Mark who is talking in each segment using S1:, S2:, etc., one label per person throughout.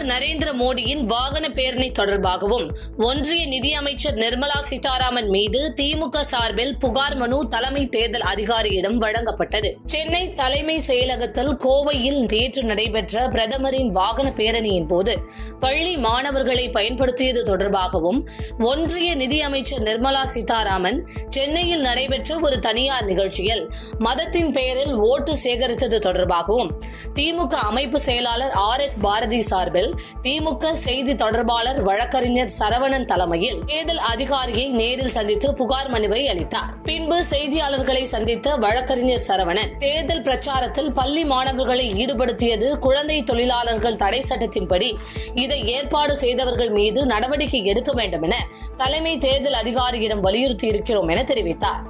S1: நரேந்திர மோடியின் வாகன பேரணி தொடர்பாகவும் ஒன்றிய நிதியமைச்சர் நிர்மலா சீதாராமன் மீது திமுக சார்பில் புகார் மனு தலைமை தேர்தல் அதிகாரியிடம் வழங்கப்பட்டது சென்னை தலைமை செயலகத்தில் கோவையில் நேற்று நடைபெற்ற பிரதமரின் வாகன பேரணியின் போது பள்ளி மாணவர்களை பயன்படுத்தியது தொடர்பாகவும் ஒன்றிய நிதியமைச்சர் நிர்மலா சீதாராமன் சென்னையில் நடைபெற்ற ஒரு தனியார் நிகழ்ச்சியில் மதத்தின் பெயரில் ஓட்டு சேகரித்தது தொடர்பாகவும் திமுக அமைப்பு செயலாளர் ஆர் எஸ் பாரதி சார்பில் திமுக செய்தி தொடர்பாளர் வழக்கறிஞர் சரவணன் தலைமையில் தேர்தல் அதிகாரியை நேரில் சந்தித்து புகார் மனுவை அளித்தார் பின்பு செய்தியாளர்களை சந்தித்த வழக்கறிஞர் சரவணன் தேர்தல் பிரச்சாரத்தில் பள்ளி மாணவர்களை ஈடுபடுத்தியது குழந்தை தொழிலாளர்கள் தடை சட்டத்தின்படி இதை ஏற்பாடு செய்தவர்கள் மீது நடவடிக்கை எடுக்க வேண்டும் என தலைமை தேர்தல் அதிகாரியிடம் வலியுறுத்தி இருக்கிறோம் என தெரிவித்தார்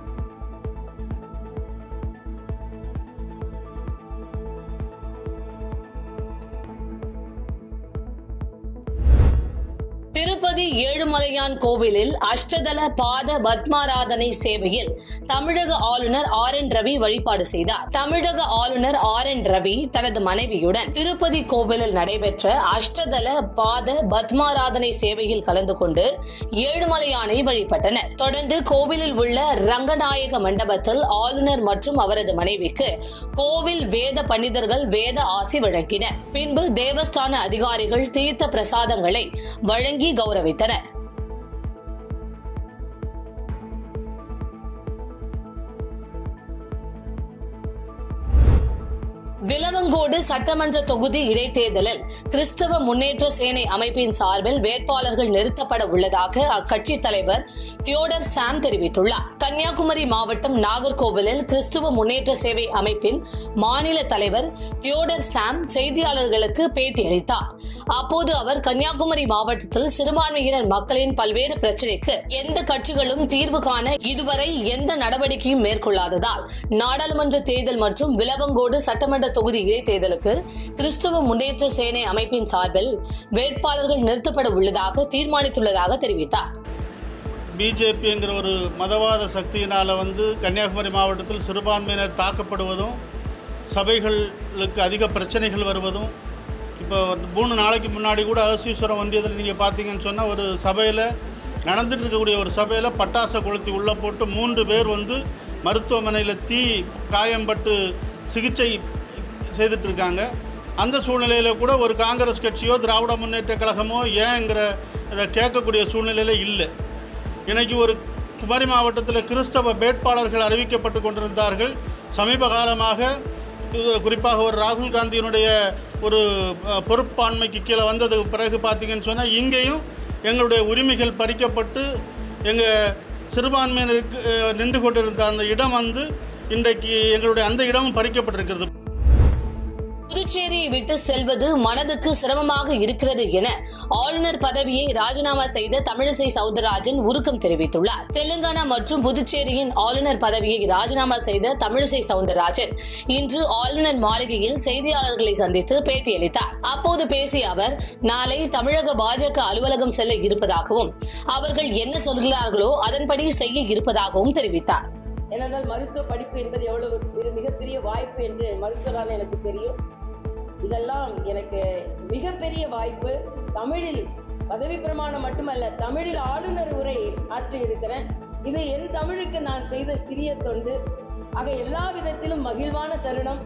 S1: திருப்பதி ஏழுமலையான் கோவிலில் அஷ்டதல பாத பத்மாராதனை சேவையில் தமிழக ஆளுநர் ஆர் என் ரவி வழிபாடு செய்தார் தமிழக ஆளுநர் ஆர் என் ரவி தனது மனைவியுடன் திருப்பதி கோவிலில் நடைபெற்ற அஷ்டதல பாத பத்மாராதனை சேவையில் கலந்து கொண்டு ஏழுமலையானை வழிபட்டனர் தொடர்ந்து கோவிலில் உள்ள ரங்கநாயக மண்டபத்தில் ஆளுநர் மற்றும் அவரது மனைவிக்கு கோவில் வேத பண்டிதர்கள் வேத ஆசி வழங்கினர் பின்பு தேவஸ்தான அதிகாரிகள் தீர்த்த பிரசாதங்களை வழங்கி கௌரவித்தனர் விலவங்கோடு சட்டமன்ற தொகுதி இடைத்தேர்தலில் கிறிஸ்தவ முன்னேற்ற சேனை அமைப்பின் சார்பில் வேட்பாளர்கள் நிறுத்தப்பட உள்ளதாக அக்கட்சி தலைவர் தியோடர் சாம் தெரிவித்துள்ளார் கன்னியாகுமரி மாவட்டம் நாகர்கோவிலில் கிறிஸ்துவ முன்னேற்ற சேவை அமைப்பின் மாநில தலைவர் தியோடர் சாம் செய்தியாளர்களுக்கு பேட்டியளித்தார் அப்போது அவர் கன்னியாகுமரி மாவட்டத்தில் சிறுபான்மையினர் மக்களின் பல்வேறு பிரச்சினைக்கு எந்த கட்சிகளும் தீர்வு காண இதுவரை எந்த நடவடிக்கையும் மேற்கொள்ளாததால் நாடாளுமன்ற தேர்தல் மற்றும் விலவங்கோடு சட்டமன்ற தொகுதி இடைத்தேர்தலுக்கு கிறிஸ்துவ முன்னேற்ற சேனை அமைப்பின் சார்பில் வேட்பாளர்கள் நிறுத்தப்பட உள்ளதாக தீர்மானித்துள்ளதாக தெரிவித்தார்
S2: பிஜேபிங்கிற ஒரு மதவாத சக்தியினால் வந்து கன்னியாகுமரி மாவட்டத்தில் சிறுபான்மையினர் தாக்கப்படுவதும் சபைகளுக்கு அதிக பிரச்சனைகள் வருவதும் இப்போ ஒரு மூணு நாளைக்கு முன்னாடி கூட அகசீஸ்வரம் ஒன்றியத்தில் நீங்கள் பார்த்தீங்கன்னு சொன்னால் ஒரு சபையில் நடந்துட்டு இருக்கக்கூடிய ஒரு சபையில் பட்டாசை கொளுத்தி உள்ளே போட்டு மூன்று பேர் வந்து மருத்துவமனையில் தீ காயம்பட்டு சிகிச்சை செய்துட்டு இருக்காங்க அந்த சூழ்நிலையில் கூட ஒரு காங்கிரஸ் கட்சியோ திராவிட முன்னேற்ற கழகமோ ஏங்கிற இதை கேட்கக்கூடிய சூழ்நிலையில் இல்லை இன்னைக்கு ஒரு குமரி மாவட்டத்தில் கிறிஸ்தவ வேட்பாளர்கள் அறிவிக்கப்பட்டு கொண்டிருந்தார்கள் சமீப காலமாக இது குறிப்பாக ஒரு ராகுல் காந்தியினுடைய ஒரு அஹ், பொறுப்பாண்மைக்கு கீழே வந்ததுக்கு பிறகு பார்த்தீங்கன்னு சொன்னால் இங்கேயும் எங்களுடைய உரிமைகள் பறிக்கப்பட்டு எங்கள் சிறுபான்மையினருக்கு அஹ், நின்று கொண்டிருந்த அந்த இடம் வந்து இன்றைக்கு எங்களுடைய அந்த இடமும் பறிக்கப்பட்டிருக்கிறது
S1: புதுச்சேரியை விட்டு செல்வது மனதுக்கு சிரமமாக இருக்கிறது என ஆளுநர் பதவியை ராஜினாமா செய்த தமிழிசை சவுந்தரராஜன் உருக்கம் தெரிவித்துள்ளார் தெலுங்கானா மற்றும் புதுச்சேரியின் ஆளுநர் பதவியை ராஜினாமா செய்த தமிழிசை சவுந்தரராஜன் இன்று ஆளுநர் மாளிகையில் செய்தியாளர்களை சந்தித்து பேட்டியளித்தார் அப்போது பேசிய அவர் நாளை தமிழக பாஜக அலுவலகம் செல்ல இருப்பதாகவும் அவர்கள் என்ன சொல்கிறார்களோ அதன்படி செய்ய இருப்பதாகவும் தெரிவித்தார்
S3: ஏனென்றால் மருத்துவ படிப்பு என்பது எவ்வளவு ஒரு மிகப்பெரிய வாய்ப்பு என்று மருத்துவரான எனக்கு தெரியும் இதெல்லாம் எனக்கு மிகப்பெரிய வாய்ப்பு தமிழில் பதவி பிரமாணம் மட்டுமல்ல தமிழில் ஆளுநர் உரை ஆற்றி இருக்கிறேன் இது என் தமிழுக்கு நான் செய்த சிறிய தொண்டு ஆக எல்லா விதத்திலும் மகிழ்வான தருணம்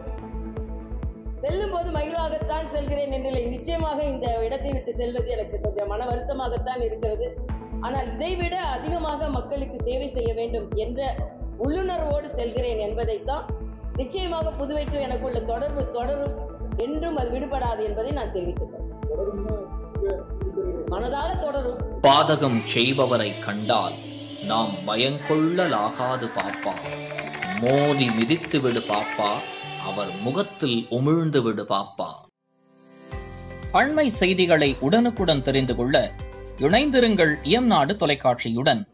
S3: செல்லும் போது மகிழ்வாகத்தான் செல்கிறேன் என்றில்லை நிச்சயமாக இந்த இடத்தை விட்டு செல்வது எனக்கு கொஞ்சம் மன வருத்தமாகத்தான் இருக்கிறது ஆனால் இதைவிட அதிகமாக மக்களுக்கு சேவை செய்ய வேண்டும் என்ற உள்ளுணர்வோடு செல்கிறேன் என்பதைத்தான் நிச்சயமாக புதுவைக்கு எனக்கு உள்ள தொடர்பு தொடரும் என்றும் அது விடுபடாது என்பதை நான் தெரிவிக்கிறேன் மனதால தொடரும்
S4: பாதகம் செய்பவரை கண்டால் நாம் பயங்கொள்ளலாகாது பாப்பா மோதி மிதித்து விடு பாப்பா அவர் முகத்தில் உமிழ்ந்து விடு பாப்பா அண்மை செய்திகளை உடனுக்குடன் தெரிந்து கொள்ள இணைந்திருங்கள் இயம்நாடு தொலைக்காட்சியுடன்